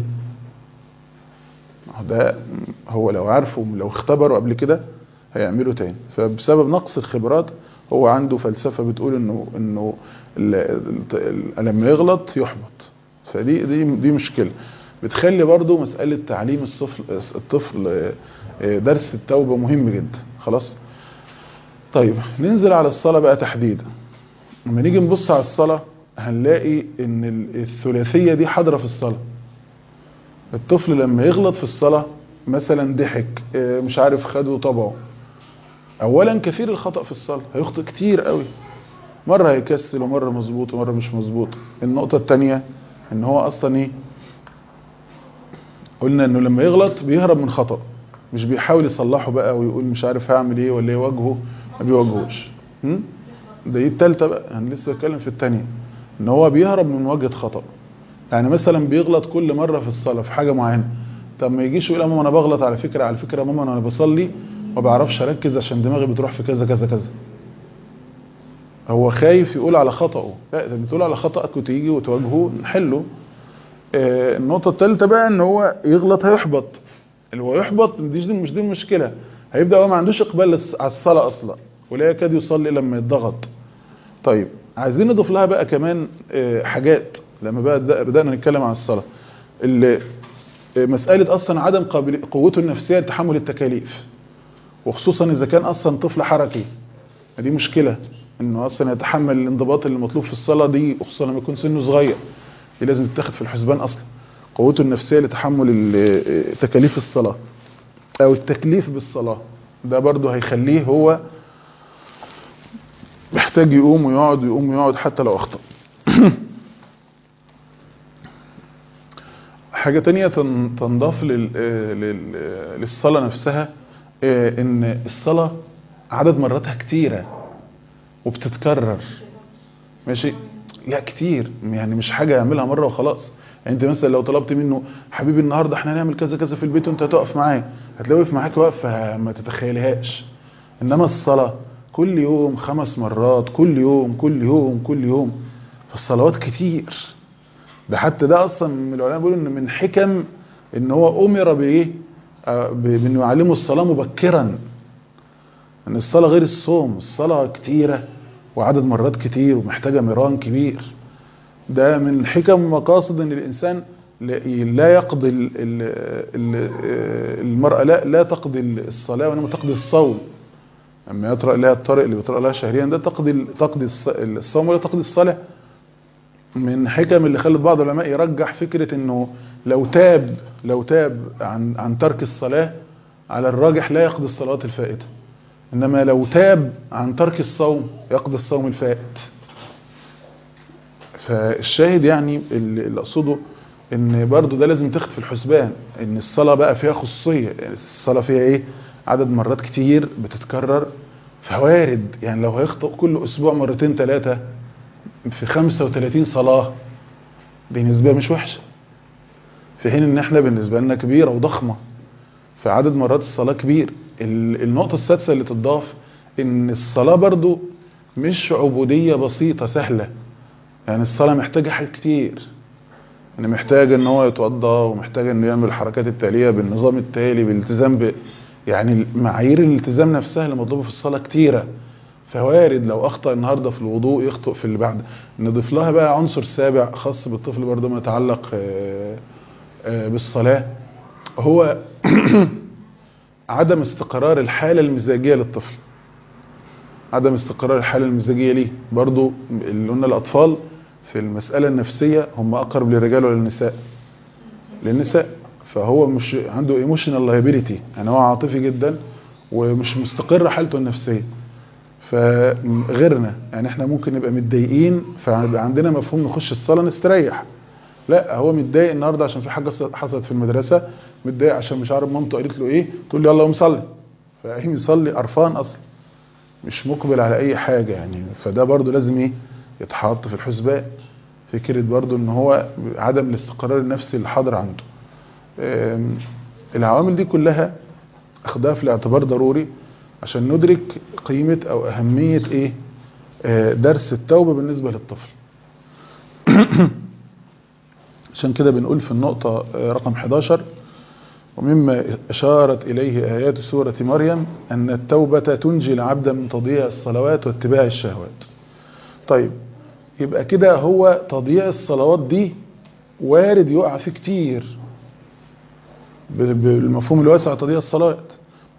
ما هو ده هو لو عارفه لو اختبروا قبل كده هيعملوا تاني فبسبب نقص الخبرات هو عنده فلسفه بتقول انه انه ال- ال- ال- لما يغلط يحبط فدي دي دي مشكله بتخلي برضو مساله تعليم الطفل الطفل آه، آه، درس التوبه مهم جدا خلاص طيب ننزل على الصلاه بقى تحديدا لما نيجي نبص على الصلاة هنلاقي ان ال- الثلاثية دي حاضرة في الصلاة الطفل لما يغلط في الصلاة مثلا ضحك آه، مش عارف خده طبعه اولا كثير الخطأ في الصلاة هيخطئ كتير قوي مرة هيكسل ومرة مظبوط ومرة مش مظبوط النقطة التانية ان هو اصلا ايه قلنا انه لما يغلط بيهرب من خطأ مش بيحاول يصلحه بقى ويقول مش عارف هعمل ايه ولا يواجهه ما بيواجهوش م? ده دي التالتة بقى انا لسه بتكلم في التانية ان هو بيهرب من مواجهة خطأ يعني مثلا بيغلط كل مرة في الصلاة في حاجة معينة طب ما يجيش يقول يا ماما انا بغلط على فكرة على فكرة يا ماما انا بصلي ما بعرفش اركز عشان دماغي بتروح في كذا كذا كذا هو خايف يقول على خطأه لا اذا بتقول على خطأك وتيجي وتواجهه نحله آه، النقطة الثالثة بقى ان هو يغلط هيحبط اللي هو يحبط مش دي مش دي المشكله هيبدا هو ما عندوش اقبال للص- على الصلاه اصلا ولا يكاد يصلي لما يتضغط طيب عايزين نضيف لها بقى كمان آه، حاجات لما بقى بدأ- بدانا نتكلم عن الصلاه اللي آه، مساله اصلا عدم قابل قوته النفسيه لتحمل التكاليف وخصوصا اذا كان اصلا طفل حركي دي مشكله انه اصلا يتحمل الانضباط اللي مطلوب في الصلاه دي وخصوصا لما يكون سنه صغير دي لازم تتاخد في الحسبان اصلا قوته النفسيه لتحمل ال- تكاليف الصلاه او التكليف بالصلاه ده برضه هيخليه هو محتاج يقوم ويقعد ويقوم ويقعد حتى لو اخطأ حاجة تانية تن- تنضاف لل- آه، لل- آه، للصلاة نفسها آه، ان الصلاة عدد مراتها كتيرة وبتتكرر ماشي لا كتير يعني مش حاجة يعملها مرة وخلاص يعني انت مثلا لو طلبت منه حبيبي النهاردة احنا هنعمل كذا كذا في البيت وانت هتقف معايا هتلاقيه واقف معاك واقفة ما تتخيلهاش انما الصلاة كل يوم خمس مرات كل يوم كل يوم كل يوم فالصلوات كتير ده حتى ده اصلا من العلماء بيقولوا ان من حكم ان هو امر بايه آه، ب- بانه يعلمه الصلاه مبكرا ان الصلاه غير الصوم الصلاه كتيره وعدد مرات كتير ومحتاجه ميران كبير ده من حكم ومقاصد ان الانسان لا- لا يقضي ال- ال- ال- المراه لا لا تقضي الصلاه وانما تقضي الصوم اما يطرأ لها الطارئ اللي بيطرأ لها شهريا ده تقضي تقضي الص- الصوم ولا تقضي الصلاه من حكم اللي خلت بعض العلماء يرجح فكرة انه لو تاب لو تاب عن عن ترك الصلاة على الراجح لا يقضي الصلوات الفائتة انما لو تاب عن ترك الصوم يقضي الصوم الفائت فالشاهد يعني اللي اللي اقصده ان برضو ده لازم تاخد في الحسبان ان الصلاة بقى فيها خصوصية يعني الصلاة فيها ايه عدد مرات كتير بتتكرر فوارد يعني لو هيخطئ كل اسبوع مرتين ثلاثة في 35 صلاة دي نسبة مش وحشة في حين ان احنا بالنسبة لنا كبيرة وضخمة فعدد مرات الصلاة كبير ال- النقطة السادسة اللي تضاف ان الصلاة برضو مش عبودية بسيطة سهلة يعني الصلاة محتاجة حاجات كتير يعني محتاج ان هو يتوضى ومحتاج انه يعمل الحركات التالية بالنظام التالي بالالتزام ب يعني معايير الالتزام نفسها اللي مطلوبة في الصلاة كتيرة فوارد لو اخطا النهارده في الوضوء يخطئ في اللي بعد نضيف لها بقى عنصر سابع خاص بالطفل برضه ما يتعلق آه، آه، بالصلاه هو عدم استقرار الحاله المزاجيه للطفل عدم استقرار الحاله المزاجيه ليه برضه اللي قلنا الاطفال في المساله النفسيه هم اقرب للرجال ولا للنساء للنساء فهو مش عنده ايموشنال لايبيليتي يعني هو عاطفي جدا ومش مستقره حالته النفسيه فغيرنا يعني احنا ممكن نبقى متضايقين فيبقى عندنا مفهوم نخش الصلاه نستريح لا هو متضايق النهارده عشان في حاجه حصلت في المدرسه متضايق عشان مش عارف مامته قالت له ايه تقول له يلا قوم صلي فقايم يصلي قرفان اصلا مش مقبل على اي حاجه يعني فده برضو لازم ايه يتحط في الحسبان فكره برضو ان هو عدم الاستقرار النفسي اللي حاضر عنده آم، العوامل دي كلها اخدها في الاعتبار ضروري عشان ندرك قيمة او اهمية ايه آه، درس التوبة بالنسبة للطفل عشان كده بنقول في النقطة آه، رقم 11 ومما أشارت إليه آيات سورة مريم أن التوبة تنجي العبد من تضييع الصلوات واتباع الشهوات طيب يبقى كده هو تضييع الصلوات دي وارد يقع فيه كتير ب- بالمفهوم الواسع تضييع الصلوات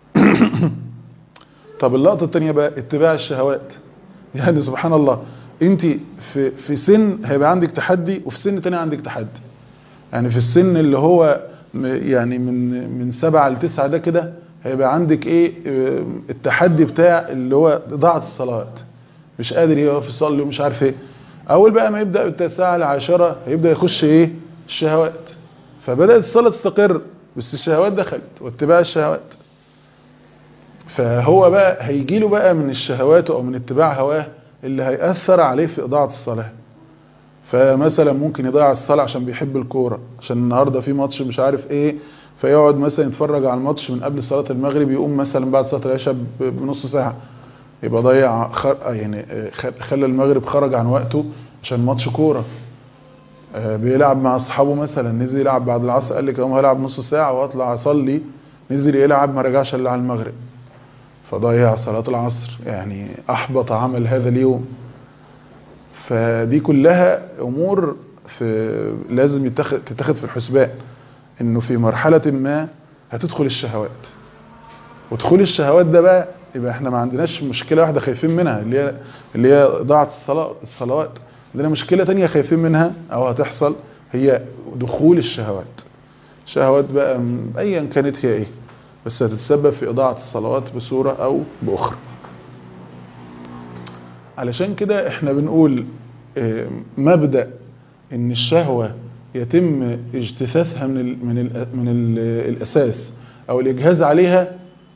طب اللقطة التانية بقى اتباع الشهوات يعني سبحان الله انت في في سن هيبقى عندك تحدي وفي سن تاني عندك تحدي يعني في السن اللي هو م- يعني من من سبعة لتسعة ده كده هيبقى عندك ايه اه، التحدي بتاع اللي هو ضاعت الصلوات مش قادر يقف يصلي ومش عارف ايه اول بقى ما يبدا التاسعة لعشرة هيبدا يخش ايه الشهوات فبدات الصلاه تستقر بس الشهوات دخلت واتباع الشهوات فهو بقى هيجي له بقى من الشهوات او من اتباع هواه اللي هيأثر عليه في إضاعة الصلاة فمثلا ممكن يضيع الصلاة عشان بيحب الكورة عشان النهاردة في ماتش مش عارف ايه فيقعد مثلا يتفرج على الماتش من قبل صلاة المغرب يقوم مثلا بعد صلاة العشاء ب- بنص ساعة يبقى ضيع خر... يعني خ- خلى المغرب خرج عن وقته عشان ماتش كورة آه، بيلعب مع اصحابه مثلا نزل يلعب بعد العصر قال لك اقوم هلعب نص ساعة واطلع اصلي نزل يلعب ما رجعش الا على المغرب فضيع صلاة العصر يعني احبط عمل هذا اليوم فدي كلها امور في لازم يتخذ تتخذ في الحسبان انه في مرحلة ما هتدخل الشهوات ودخول الشهوات ده بقى يبقى احنا ما عندناش مشكلة واحدة خايفين منها اللي هي اللي هي ضاعة الصلاة الصلوات عندنا مشكلة تانية خايفين منها او هتحصل هي دخول الشهوات شهوات بقى م- ايا كانت هي ايه بس هتتسبب في اضاعة الصلوات بصورة او باخرى علشان كده احنا بنقول اه، مبدأ ان الشهوة يتم اجتثاثها من ال من ال من ال الاساس او الاجهاز عليها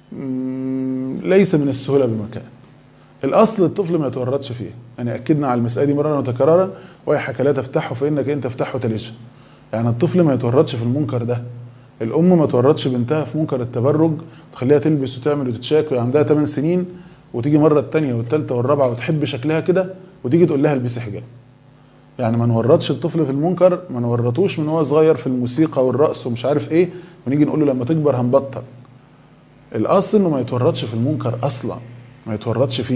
مم، ليس من السهولة بمكان الاصل الطفل ما يتورطش فيه يعني اكدنا على المسألة دي مرارا وتكرارا ويحك لا تفتحه فانك ان تفتحه تلجه يعني الطفل ما يتورطش في المنكر ده الام ما تورطش بنتها في منكر التبرج تخليها تلبس وتعمل وتتشاك وعندها 8 سنين وتيجي مرة التانية والتالتة والرابعة وتحب شكلها كده وتيجي تقول لها البسي حجاب يعني ما نورطش الطفل في المنكر ما نورطوش من هو صغير في الموسيقى والرقص ومش عارف ايه ونيجي نقول له لما تكبر هنبطل الاصل انه ما يتورطش في المنكر اصلا ما يتورطش فيه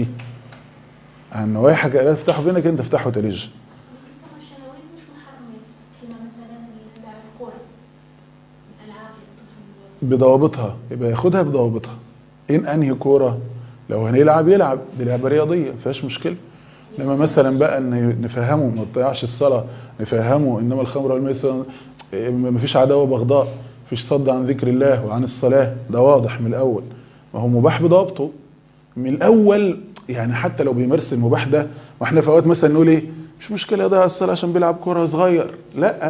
ان هو حاجه لا تفتحه فينك انت تفتحه تلج طبعا الشهوات مش محرمة كما مثلا لعب الكورة الألعاب الطفل بضوابطها يبقى ياخدها بضوابطها ان انهي كوره لو هنلعب يلعب دي لعبه رياضيه ما فيهاش مشكله انما مثلا بقى ان نفهمه ما تضيعش الصلاه نفهمه انما الخمر والميسر ما فيش عداوه بغضاء فيش صد عن ذكر الله وعن الصلاه ده واضح من الاول ما هو مباح بضابطه من الاول يعني حتى لو بيمارس المباح ده واحنا في اوقات مثلا نقول ايه مش مشكله يضيع الصلاه عشان بيلعب كوره صغير لا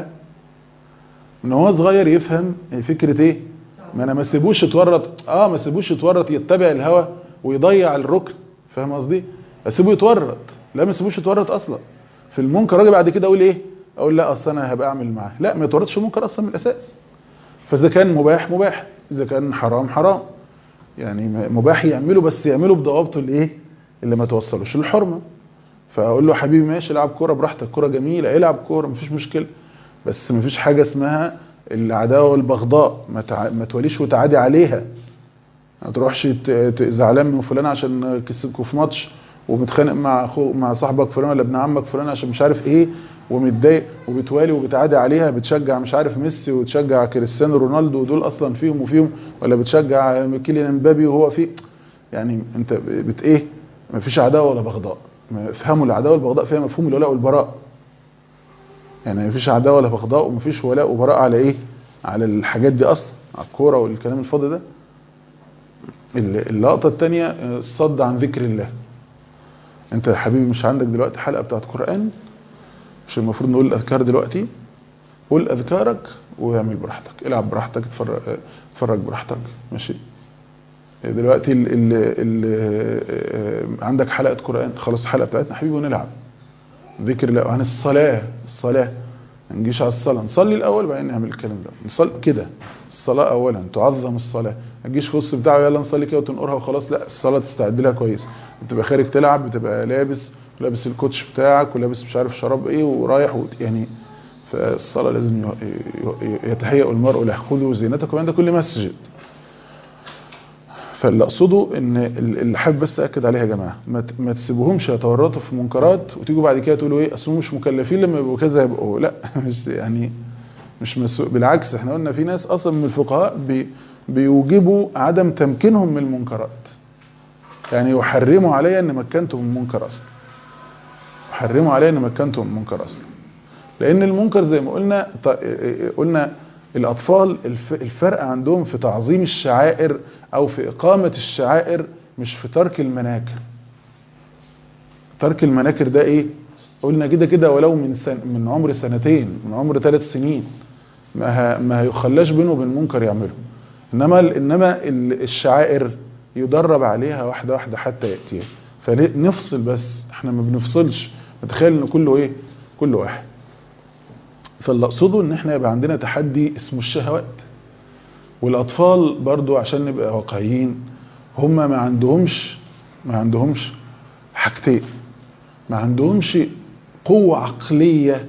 ان هو صغير يفهم فكره ايه ما انا ما سيبوش يتورط اه ما سيبوش يتورط يتبع الهوى ويضيع الركن فاهم قصدي اسيبه يتورط لا ما سيبوش يتورط اصلا في المنكر اجي بعد كده اقول ايه اقول لا اصل انا هبقى اعمل معاه لا ما يتورطش في المنكر اصلا من الاساس فاذا كان مباح مباح اذا كان حرام حرام يعني مباح يعمله بس يعمله بضوابطه الايه اللي ما توصلوش للحرمه فاقول له حبيبي ماشي العب كوره براحتك كوره جميله العب كوره مفيش مشكله بس مفيش حاجه اسمها العداوه والبغضاء ما, تع... ما توليش وتعادي عليها ما تروحش ت... ت... زعلان من فلان عشان كسبكوا في ماتش ومتخانق مع اخو مع صاحبك فلان ولا ابن عمك فلان عشان مش عارف ايه ومتضايق وبتوالي وبتعادي عليها بتشجع مش عارف ميسي وتشجع كريستيانو رونالدو ودول اصلا فيهم وفيهم ولا بتشجع كيليان امبابي وهو فيه يعني انت بت ايه ما فيش عداوه ولا بغضاء افهموا العداوه والبغضاء فيها مفهوم الولاء والبراء يعني ما فيش عداوه ولا بغضاء وما فيش ولاء وبراء على ايه على الحاجات دي اصلا على الكوره والكلام الفاضي ده اللقطه الثانيه الصد عن ذكر الله انت يا حبيبي مش عندك دلوقتي حلقه بتاعت قران مش المفروض نقول الاذكار دلوقتي قول اذكارك واعمل براحتك العب براحتك اتفرج اتفرج براحتك ماشي دلوقتي ال ال ال عندك حلقه قران خلاص الحلقه بتاعتنا حبيبي ونلعب ذكر الله عن الصلاه الصلاه ما نجيش على الصلاه نصلي الاول وبعدين نعمل الكلام ده نصلي كده الصلاه اولا تعظم الصلاه ما تجيش في وسط بتاعه يلا نصلي كده وتنقرها وخلاص لا الصلاه تستعد لها كويس بتبقى خارج تلعب بتبقى لابس لابس الكوتش بتاعك ولابس مش عارف شراب ايه ورايح وت... يعني فالصلاه لازم يتهيأ المرء له خذوا زينتكم عند كل مسجد فاللي اقصده ان اللي حابب بس اكد عليها يا جماعه ما تسيبوهمش يتورطوا في منكرات وتيجوا بعد كده تقولوا ايه اصل مش مكلفين لما يبقوا كذا يبقوا لا مش يعني مش مسؤول بالعكس احنا قلنا في ناس اصلا من الفقهاء بي بيوجبوا عدم تمكينهم من المنكرات يعني يحرموا عليا ان مكنتهم من المنكر اصلا يحرموا عليا ان مكنتهم من المنكر اصلا لان المنكر زي ما قلنا قلنا الاطفال الفرق عندهم في تعظيم الشعائر او في اقامة الشعائر مش في ترك المناكر ترك المناكر ده ايه قلنا كده كده ولو من سن من عمر سنتين من عمر ثلاث سنين ما ما يخلاش بينه وبين منكر يعمله انما انما الشعائر يدرب عليها واحده واحده حتى ياتيها فنفصل بس احنا ما بنفصلش نتخيل ان كله ايه كل واحد فاللي اقصده ان احنا يبقى عندنا تحدي اسمه الشهوات والاطفال برضو عشان نبقى واقعيين هم ما عندهمش ما عندهمش حاجتين ما عندهمش قوة عقلية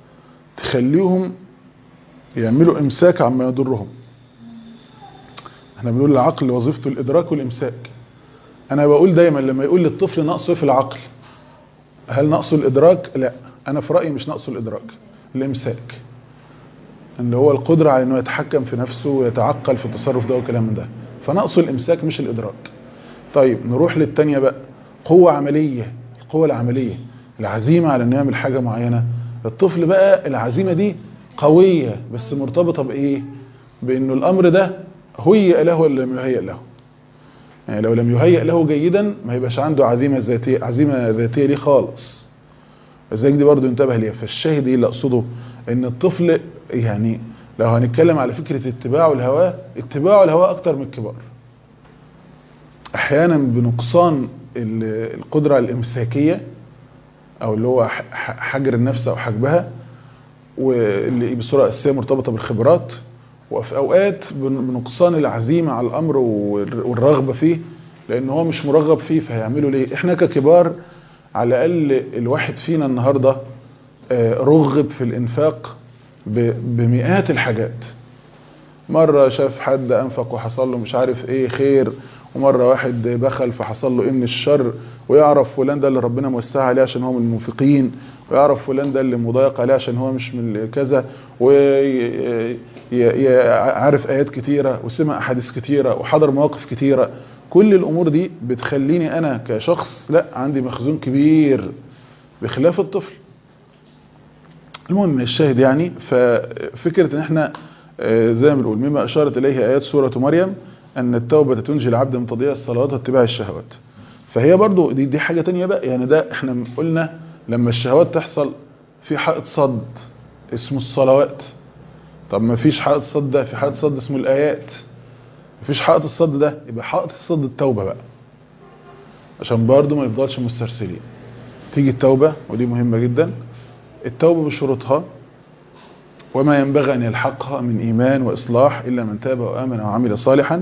تخليهم يعملوا امساك عما يضرهم احنا بنقول العقل وظيفته الادراك والامساك انا بقول دايما لما يقول للطفل نقصه في العقل هل نقصه الادراك لا انا في رايي مش نقصه الادراك الامساك اللي هو القدره على انه يتحكم في نفسه ويتعقل في التصرف ده والكلام ده فنقصه الامساك مش الادراك طيب نروح للتانية بقى قوة عملية القوة العملية العزيمة على انه يعمل حاجة معينة الطفل بقى العزيمة دي قوية بس مرتبطة بايه بانه الامر ده هيئ له ولا لم يهيئ له يعني لو لم يهيئ له جيدا ما يبقاش عنده عزيمة ذاتية عزيمة ذاتية ليه خالص ازاي دي برضو انتبه ليها فالشاهد ايه اللي اقصده ان الطفل يعني لو هنتكلم على فكرة اتباعه الهواه اتباعه الهواه اكتر من الكبار احيانا بنقصان ال- القدرة الامساكية او اللي هو ح- ح- حجر النفس او حجبها واللي بصورة اساسية مرتبطة بالخبرات وفي اوقات بن- بنقصان العزيمة على الامر والر- والرغبة فيه لان هو مش مرغب فيه فهيعمله ليه احنا ككبار على الاقل الواحد فينا النهاردة آه، رغب في الانفاق ب- بمئات الحاجات مرة شاف حد أنفق وحصل له مش عارف إيه خير ومرة واحد بخل فحصل له إيه من الشر ويعرف فلان ده اللي ربنا موسع عليه عشان هو من المنفقين ويعرف فلان ده اللي مضايق عليه عشان هو مش من كذا ويعرف آيات كتيرة وسمع أحاديث كتيرة وحضر مواقف كتيرة كل الأمور دي بتخليني أنا كشخص لا عندي مخزون كبير بخلاف الطفل المهم الشاهد يعني ففكرة ان احنا آه، زي ما بنقول مما اشارت اليه ايات سورة مريم ان التوبة تنجي العبد من تضييع الصلوات واتباع الشهوات فهي برضو دي, دي حاجة تانية بقى يعني ده احنا قلنا لما الشهوات تحصل في حائط صد اسمه الصلوات طب ما فيش حائط صد ده في حائط صد اسمه الايات مفيش حائط الصد ده يبقى حائط الصد التوبة بقى عشان برضو ما يفضلش مسترسلين تيجي التوبة ودي مهمة جدا التوبة بشروطها وما ينبغي أن يلحقها من إيمان وإصلاح إلا من تاب وآمن وعمل صالحا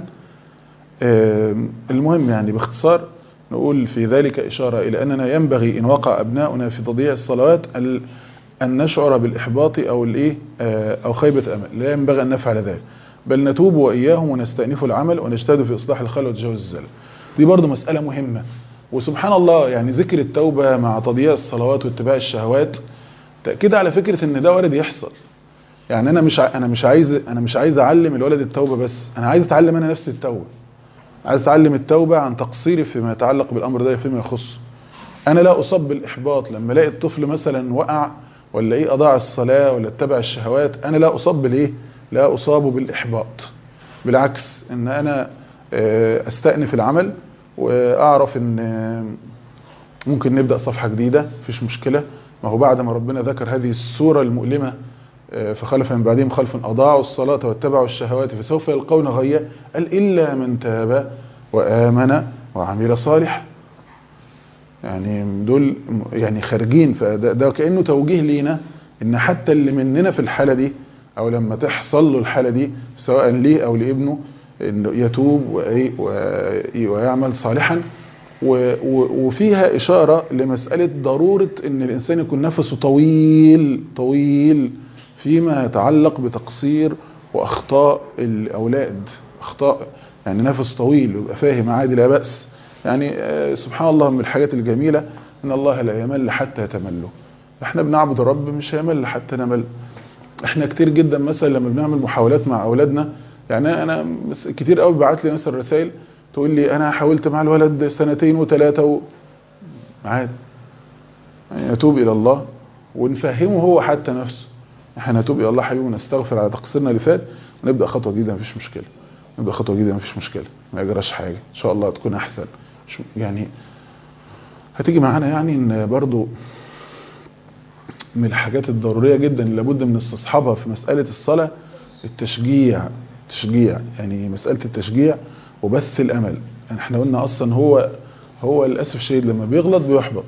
آم، المهم يعني باختصار نقول في ذلك إشارة إلى أننا ينبغي إن وقع أبناؤنا في تضييع الصلوات ال- أن نشعر بالإحباط أو الإيه آه، أو خيبة أمل لا ينبغي أن نفعل ذلك بل نتوب وإياهم ونستأنف العمل ونجتهد في إصلاح الخلل وتجاوز الزلل دي برضو مسألة مهمة وسبحان الله يعني ذكر التوبة مع تضييع الصلوات واتباع الشهوات تأكيد على فكرة ان ده وارد يحصل يعني انا مش ع- انا مش عايز انا مش عايز اعلم الولد التوبة بس انا عايز اتعلم انا نفسي التوبة عايز اتعلم التوبة عن تقصيري فيما يتعلق بالامر ده فيما يخصه انا لا اصاب بالاحباط لما الاقي الطفل مثلا وقع ولا ايه اضاع الصلاة ولا اتبع الشهوات انا لا اصاب بالايه لا اصاب بالاحباط بالعكس ان انا آه، استأنف العمل واعرف ان آه، ممكن نبدأ صفحة جديدة مفيش مشكلة ما هو بعد ما ربنا ذكر هذه السورة المؤلمة آه، فخلف من بعدهم خلف أضاعوا الصلاة واتبعوا الشهوات فسوف يلقون غيا قال إلا من تاب وآمن وعمل صالح يعني دول يعني خارجين فده ده كأنه توجيه لينا إن حتى اللي مننا في الحالة دي أو لما تحصل له الحالة دي سواء ليه أو لابنه إنه يتوب وإيه- وإيه- ويعمل صالحا و- و- وفيها إشارة لمسألة ضرورة إن الإنسان يكون نفسه طويل طويل فيما يتعلق بتقصير وأخطاء الأولاد أخطاء يعني نفس طويل ويبقى فاهم عادي لا بأس يعني آه، سبحان الله من الحاجات الجميلة إن الله لا يمل حتى يتمله احنا بنعبد رب مش هيمل حتى نمل احنا كتير جدا مثلا لما بنعمل محاولات مع اولادنا يعني انا مس- كتير قوي بعت لي مثلا رسائل تقول لي انا حاولت مع الولد سنتين وثلاثه و... عادي يعني نتوب الى الله ونفهمه هو حتى نفسه احنا نتوب الى الله حبيبي ونستغفر على تقصيرنا اللي فات ونبدا خطوه جديده مفيش مشكله نبدا خطوه جديده مفيش مشكله ما يجراش حاجه ان شاء الله تكون احسن مش- يعني هتيجي معانا يعني ان برضو من الحاجات الضرورية جدا اللي لابد من استصحابها في مسألة الصلاة التشجيع تشجيع يعني مسألة التشجيع وبث الأمل يعني احنا قلنا أصلا هو هو للأسف الشديد لما بيغلط بيحبط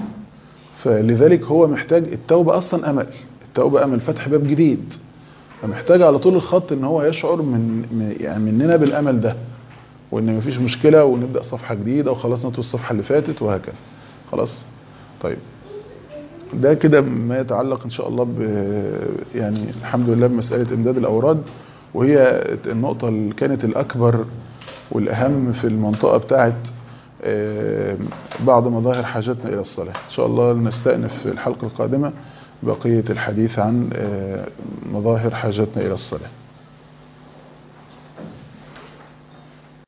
فلذلك هو محتاج التوبة أصلا أمل التوبة أمل فتح باب جديد فمحتاج على طول الخط ان هو يشعر من من- يعني مننا بالأمل ده وان مفيش مشكلة ونبدأ صفحة جديدة وخلصنا طول الصفحة اللي فاتت وهكذا خلاص طيب ده كده ما يتعلق ان شاء الله ب يعني الحمد لله بمسألة امداد الاوراد وهي النقطة اللي كانت الاكبر والأهم في المنطقة بتاعت آه، بعض مظاهر حاجتنا إلى الصلاة إن شاء الله نستأنف في الحلقة القادمة بقية الحديث عن آه، مظاهر حاجتنا إلى الصلاة